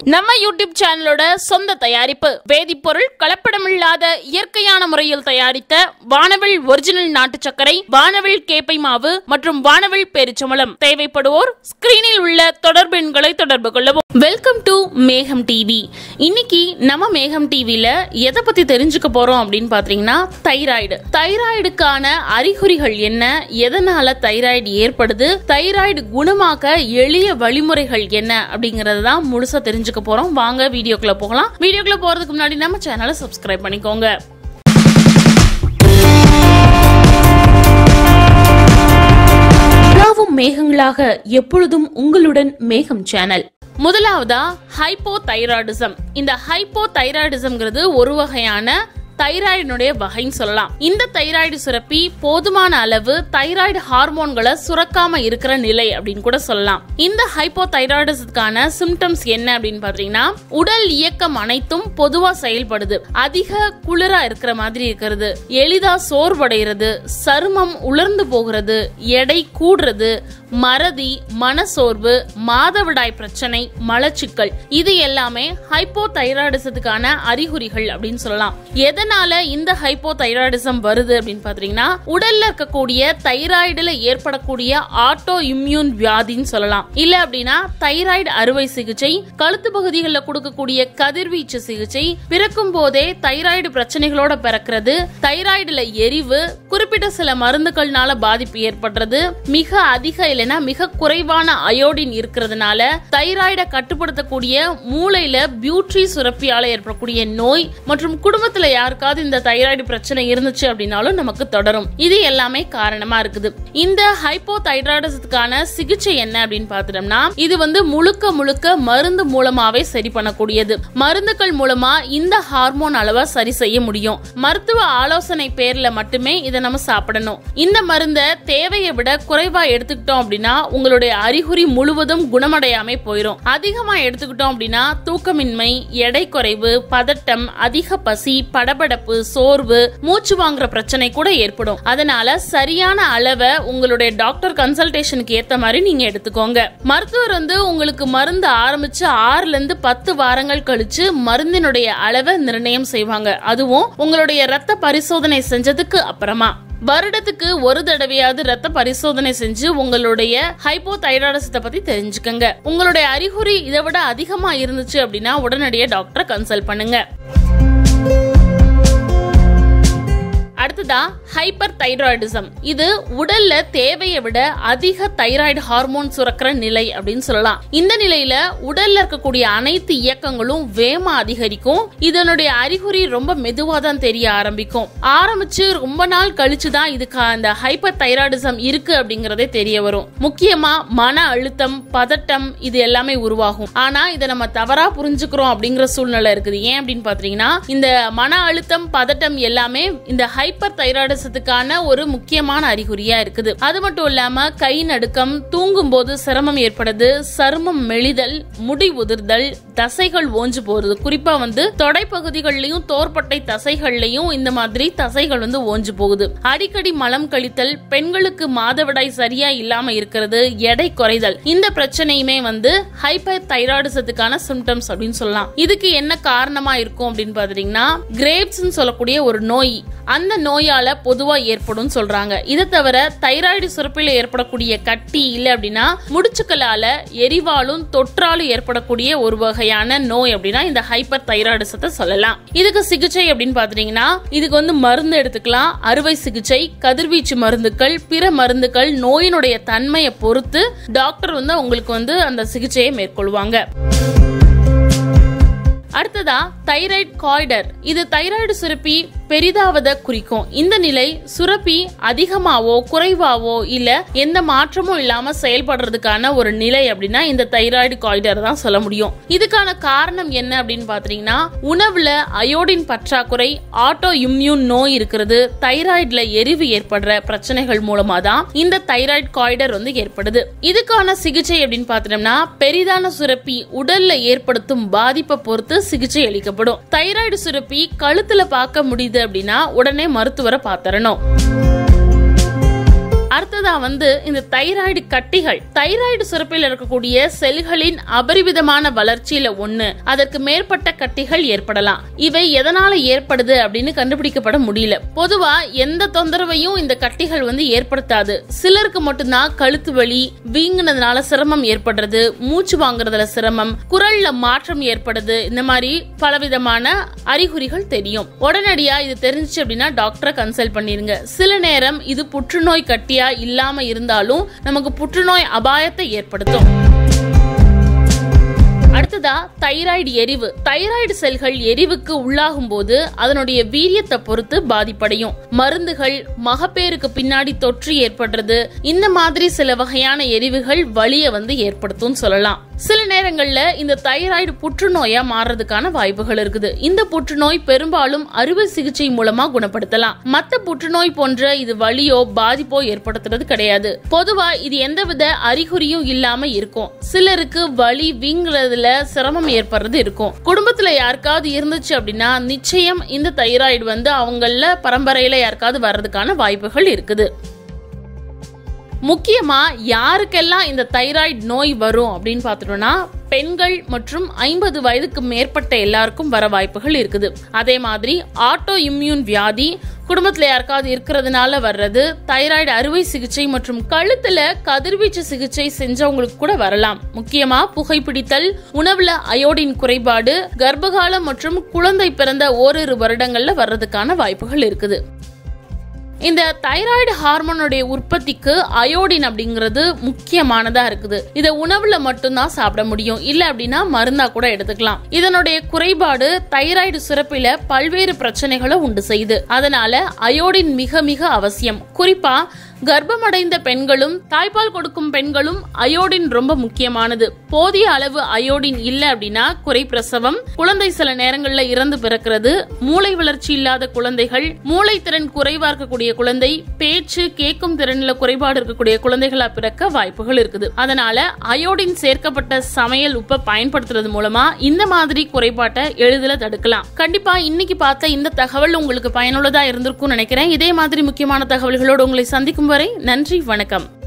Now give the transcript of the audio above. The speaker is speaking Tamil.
நம்ம யூடியூப் சேனலோட சொந்த தயாரிப்பு வேதிப்பொருள் கலப்படமில்லாத இயற்கையான முறையில் தயாரித்த வானவில் ஒரிஜினல் நாட்டு சர்க்கரை வானவில் கேப்பை மாவு மற்றும் வானவில் பேரிச்சம்பளம் தேவைப்படுவோர் ஸ்கிரீனில் உள்ள தொடர்பு எண்களை தொடர்பு கொள்ளவும் வெல்கம் டு மேகம் டிவி இன்னைக்கு நம்ம மேகம் டிவில எதை பத்தி தெரிஞ்சுக்க போறோம் அப்படின்னு பாத்தீங்கன்னா தைராய்டு தைராய்டுக்கான அறிகுறிகள் என்ன எதனால தைராய்டு ஏற்படுது தைராய்டு குணமாக்க எளிய வழிமுறைகள் என்ன அப்படிங்கறது தான் முழுசா தெரிஞ்சுக்க போறோம் வாங்க வீடியோக்குள்ள போகலாம் வீடியோக்குள்ள போறதுக்கு முன்னாடி நம்ம சேனலை சப்ஸ்கிரைப் பண்ணிக்கோங்க உலாவும் மேகங்களாக எப்பொழுதும் உங்களுடன் மேகம் சேனல் முதலாவதா ஹைப்போ தைராய்டிசம் இந்த ஹைப்போ தைராய்டிசம்ங்கிறது ஒரு வகையான தைராய்டினுடைய வகைன்னு சொல்லலாம் இந்த தைராய்டு சுரப்பி போதுமான அளவு தைராய்டு ஹார்மோன்களை சுரக்காம இருக்கிற நிலை அப்படின்னு கூட சொல்லலாம் இந்த ஹைப்போ தைராய்டிசத்துக்கான சிம்டம்ஸ் என்ன அப்படின்னு பாத்தீங்கன்னா உடல் இயக்கம் அனைத்தும் பொதுவா செயல்படுது அதிக குளிரா இருக்கிற மாதிரி இருக்கிறது எளிதா சோர்வடைகிறது சருமம் உலர்ந்து போகிறது எடை கூடுறது மறதி மனசோர்வு மாதவிடாய் பிரச்சனை மலச்சிக்கல் இது எல்லாமே ஹைப்போ தைராய்டிசத்துக்கான அறிகுறிகள் அப்படின்னு சொல்லலாம் எதனால இந்த ஹைப்போ தைராய்டிசம் வருது அப்படின்னு பாத்தீங்கன்னா உடல்ல இருக்கக்கூடிய தைராய்டுல ஏற்படக்கூடிய ஆட்டோ இம்யூன் வியாதின்னு சொல்லலாம் இல்ல அப்படின்னா தைராய்டு அறுவை சிகிச்சை கழுத்து பகுதிகளில் கொடுக்கக்கூடிய கதிர்வீச்சு சிகிச்சை பிறக்கும் போதே தைராய்டு பிரச்சனைகளோட பிறக்கிறது தைராய்டுல எரிவு குறிப்பிட்ட சில மருந்துகள்னால பாதிப்பு ஏற்படுறது மிக அதிக இல்லைன்னா மிக குறைவான அயோடின் இருக்கிறதுனால தைராய்டை கட்டுப்படுத்தக்கூடிய மூளையில பியூட்ரி சுரப்பியால ஏற்படக்கூடிய நோய் மற்றும் குடும்பத்துல யாருக்காவது இந்த தைராய்டு பிரச்சனை இருந்துச்சு அப்படின்னாலும் நமக்கு தொடரும் இது எல்லாமே காரணமா இருக்குது இந்த ஹைப்போ தைராய்டிசத்துக்கான சிகிச்சை என்ன அப்படின்னு பார்த்துட்டோம்னா இது வந்து முழுக்க முழுக்க மருந்து மூலமாவே சரி பண்ணக்கூடியது மருந்துகள் மூலமா இந்த ஹார்மோன் அளவை சரி செய்ய முடியும் மருத்துவ ஆலோசனை பேர்ல மட்டுமே இதை நம்ம சாப்பிடணும் இந்த மருந்தை தேவையை விட குறைவா எடுத்துக்கிட்டோம் அப்படின்னா உங்களுடைய அறிகுறி முழுவதும் குணமடையாம போயிடும் அதிகமா எடுத்துக்கிட்டோம் அப்படின்னா தூக்கமின்மை எடை குறைவு பதட்டம் அதிக பசி படபடப்பு சோர்வு மூச்சு வாங்குற பிரச்சனை கூட ஏற்படும் அதனால சரியான அளவை உங்களுடைய டாக்டர் கன்சல்டேஷனுக்கு ஏத்த மாதிரி நீங்க எடுத்துக்கோங்க மருத்துவர் வந்து உங்களுக்கு மருந்து ஆரம்பிச்சு ஆறுல இருந்து பத்து வாரங்கள் கழிச்சு மருந்தினுடைய அளவை நிர்ணயம் செய்வாங்க அதுவும் உங்களுடைய ரத்த பரிசோதனை செஞ்சதுக்கு அப்புறமா வருடத்துக்கு ஒரு தடவையாவது ரத்த பரிசோதனை செஞ்சு உங்களுடைய ஹைப்போ தைராய்டிசத்தை பத்தி தெரிஞ்சுக்கங்க உங்களுடைய அறிகுறி இதை விட அதிகமா இருந்துச்சு அப்படின்னா உடனடியே டாக்டரை கன்சல்ட் பண்ணுங்க அடுத்ததா ஹைப்பர் தைராய்டிசம் இது உடல்ல தேவையை விட அதிக தைராய்டு ஹார்மோன் சுரக்கிற நிலை அப்படின்னு சொல்லலாம் இந்த நிலையில உடல்ல இருக்கக்கூடிய அனைத்து இயக்கங்களும் வேமா அதிகரிக்கும் இதனுடைய அறிகுறி ரொம்ப மெதுவா தான் தெரிய ஆரம்பிக்கும் ஆரம்பிச்சு ரொம்ப நாள் கழிச்சு தான் இதுக்கு அந்த ஹைப்பர் தைராய்டிசம் இருக்கு அப்படிங்கறதே தெரிய வரும் முக்கியமா மன அழுத்தம் பதட்டம் இது எல்லாமே உருவாகும் ஆனா இதை நம்ம தவறா புரிஞ்சுக்கிறோம் அப்படிங்கிற சூழ்நிலை இருக்குது ஏன் அப்படின்னு பாத்தீங்கன்னா இந்த மன அழுத்தம் பதட்டம் எல்லாமே இந்த ஹைப்பர் தைராய்டிசத்துக்கான ஒரு முக்கியமான அறிகுறியா இருக்குது அது மட்டும் இல்லாம கை நடுக்கம் தூங்கும் போது சிரமம் ஏற்படுது சருமம் மெலிதல் முடி உதிர்தல் தசைகள் ஓஞ்சு போறது குறிப்பா வந்து தொடை பகுதிகள்லயும் தோர்பட்டை தசைகள்லயும் இந்த மாதிரி தசைகள் வந்து ஓஞ்சு போகுது அடிக்கடி மலம் கழித்தல் பெண்களுக்கு மாதவிடாய் சரியா இல்லாம இருக்கிறது எடை குறைதல் இந்த பிரச்சனையுமே வந்து ஹைப்பர் தைராய்டிசத்துக்கான சிம்டம்ஸ் அப்படின்னு சொல்லலாம் இதுக்கு என்ன காரணமா இருக்கும் அப்படின்னு பாத்தீங்கன்னா கிரேப்ஸ் சொல்லக்கூடிய ஒரு நோய் அந்த நோயால பொதுவா ஏற்படும் சொல்றாங்க இதை தவிர தைராய்டு சுரப்பில ஏற்படக்கூடிய கட்டி இல்ல அப்படின்னா முடிச்சுக்களால எரிவாலும் தொற்றாலும் ஏற்படக்கூடிய ஒரு வகையான நோய் அப்படின்னா இந்த ஹைப்பர் தைராய்டிசத்தை சொல்லலாம் இதுக்கு சிகிச்சை அப்படின்னு பாத்தீங்கன்னா இதுக்கு வந்து மருந்து எடுத்துக்கலாம் அறுவை சிகிச்சை கதிர்வீச்சு மருந்துகள் பிற மருந்துகள் நோயினுடைய தன்மையை பொறுத்து டாக்டர் வந்து உங்களுக்கு வந்து அந்த சிகிச்சையை மேற்கொள்வாங்க அடுத்ததா தைராய்டு காய்டர் இது தைராய்டு சுரப்பி பெரிதாவத குறிக்கும் இந்த நிலை சுரப்பி அதிகமாவோ குறைவாவோ இல்ல எந்த மாற்றமும் இல்லாம செயல்படுறதுக்கான ஒரு நிலை அப்படின்னா இந்த தைராய்டு காய்டர் தான் சொல்ல முடியும் இதுக்கான காரணம் என்ன அப்படின்னு பாத்தீங்கன்னா உணவுல அயோடின் பற்றாக்குறை ஆட்டோ இம்யூன் நோய் இருக்கிறது தைராய்டுல எரிவு ஏற்படுற பிரச்சனைகள் மூலமா தான் இந்த தைராய்டு காய்டர் வந்து ஏற்படுது இதுக்கான சிகிச்சை அப்படின்னு பாத்தோம்னா பெரிதான சுரப்பி உடல்ல ஏற்படுத்தும் பாதிப்பை பொறுத்து சிகிச்சை அளிக்கப்படும் தைராய்டு சுரப்பி கழுத்துல பார்க்க முடியுது அப்படின்னா உடனே மருத்துவரை பாத்தரணும் அடுத்ததா வந்து இந்த தைராய்டு கட்டிகள் தைராய்டு சுரப்பில் இருக்கக்கூடிய செல்களின் அபரிவிதமான வளர்ச்சியில ஒண்ணு அதற்கு மேற்பட்ட கட்டிகள் ஏற்படலாம் இவை எதனால ஏற்படுது அப்படின்னு கண்டுபிடிக்கப்பட முடியல பொதுவா எந்த தொந்தரவையும் இந்த கட்டிகள் வந்து ஏற்படுத்தாது சிலருக்கு மட்டும்தான் கழுத்து வலி வீங்கினதுனால சிரமம் ஏற்படுறது மூச்சு வாங்குறதுல சிரமம் குரல்ல மாற்றம் ஏற்படுது இந்த மாதிரி பலவிதமான அறிகுறிகள் தெரியும் உடனடியா இது தெரிஞ்சுச்சு அப்படின்னா டாக்டரை கன்சல்ட் பண்ணிருங்க சில நேரம் இது புற்றுநோய் கட்டியா இல்லாம இருந்தாலும் நமக்கு புற்றுநோய் அபாயத்தை ஏற்படுத்தும் அடுத்ததா தைராய்டு எரிவு தைராய்டு செல்கள் எரிவுக்கு உள்ளாகும் போது அதனுடைய வீரியத்தை பொறுத்து பாதிப்படையும் மருந்துகள் மகப்பேருக்கு பின்னாடி தொற்று ஏற்படுறது இந்த மாதிரி சில வகையான எரிவுகள் வலிய வந்து ஏற்படுத்தும் சொல்லலாம் சில நேரங்கள்ல இந்த தைராய்டு புற்றுநோயா மாறுறதுக்கான வாய்ப்புகள் இருக்குது இந்த புற்றுநோய் பெரும்பாலும் அறுவை சிகிச்சை மூலமா குணப்படுத்தலாம் மத்த புற்றுநோய் போன்ற இது வலியோ பாதிப்போ ஏற்படுத்துறது கிடையாது பொதுவா இது எந்தவித அறிகுறியும் இல்லாம இருக்கும் சிலருக்கு வலி வீங்குறதுல சிரமம் ஏற்படுறது இருக்கும் குடும்பத்துல யாருக்காவது இருந்துச்சு அப்படின்னா நிச்சயம் இந்த தைராய்டு வந்து அவங்கள பரம்பரையில யாருக்காவது வர்றதுக்கான வாய்ப்புகள் இருக்குது முக்கியமா யாருக்கெல்லாம் இந்த தைராய்டு நோய் வரும் அப்படின்னு பார்த்துட்டோம்னா பெண்கள் மற்றும் ஐம்பது வயதுக்கு மேற்பட்ட எல்லாருக்கும் வர வாய்ப்புகள் இருக்குது அதே மாதிரி ஆட்டோ இம்யூன் வியாதி குடும்பத்துல யாருக்காவது இருக்கிறதுனால வர்றது தைராய்டு அறுவை சிகிச்சை மற்றும் கழுத்துல கதிர்வீச்சு சிகிச்சை செஞ்சவங்களுக்கு கூட வரலாம் முக்கியமா புகைப்பிடித்தல் உணவுல அயோடின் குறைபாடு கர்ப்பகாலம் மற்றும் குழந்தை பிறந்த ஓரிரு வருடங்கள்ல வர்றதுக்கான வாய்ப்புகள் இருக்குது இந்த தைராய்டு ஹார்மோனுடைய உற்பத்திக்கு அயோடின் அப்படிங்கிறது முக்கியமானதா இருக்குது இதை உணவுல மட்டும்தான் சாப்பிட முடியும் இல்ல அப்படின்னா மருந்தா கூட எடுத்துக்கலாம் இதனுடைய குறைபாடு தைராய்டு சுரப்பில பல்வேறு பிரச்சனைகளை உண்டு செய்யுது அதனால அயோடின் மிக மிக அவசியம் குறிப்பா கர்ப்பமடைந்த பெண்களும் தாய்ப்பால் கொடுக்கும் பெண்களும் அயோடின் ரொம்ப முக்கியமானது போதிய அளவு அயோடின் இல்ல அப்படின்னா குறை பிரசவம் குழந்தை சில நேரங்கள்ல இறந்து பிறக்கிறது மூளை வளர்ச்சி இல்லாத குழந்தைகள் மூளை திறன் குறைவா இருக்கக்கூடிய குழந்தை பேச்சு கேட்கும் திறன்ல குறைபாடு இருக்கக்கூடிய குழந்தைகளா பிறக்க வாய்ப்புகள் இருக்குது அதனால அயோடின் சேர்க்கப்பட்ட சமையல் உப்பை பயன்படுத்துறது மூலமா இந்த மாதிரி குறைபாட்டை எளிதில் தடுக்கலாம் கண்டிப்பா இன்னைக்கு பார்த்த இந்த தகவல் உங்களுக்கு பயனுள்ளதா இருந்திருக்கும் நினைக்கிறேன் இதே மாதிரி முக்கியமான தகவல்களோடு உங்களை சந்திக்கும் வரை நன்றி வணக்கம்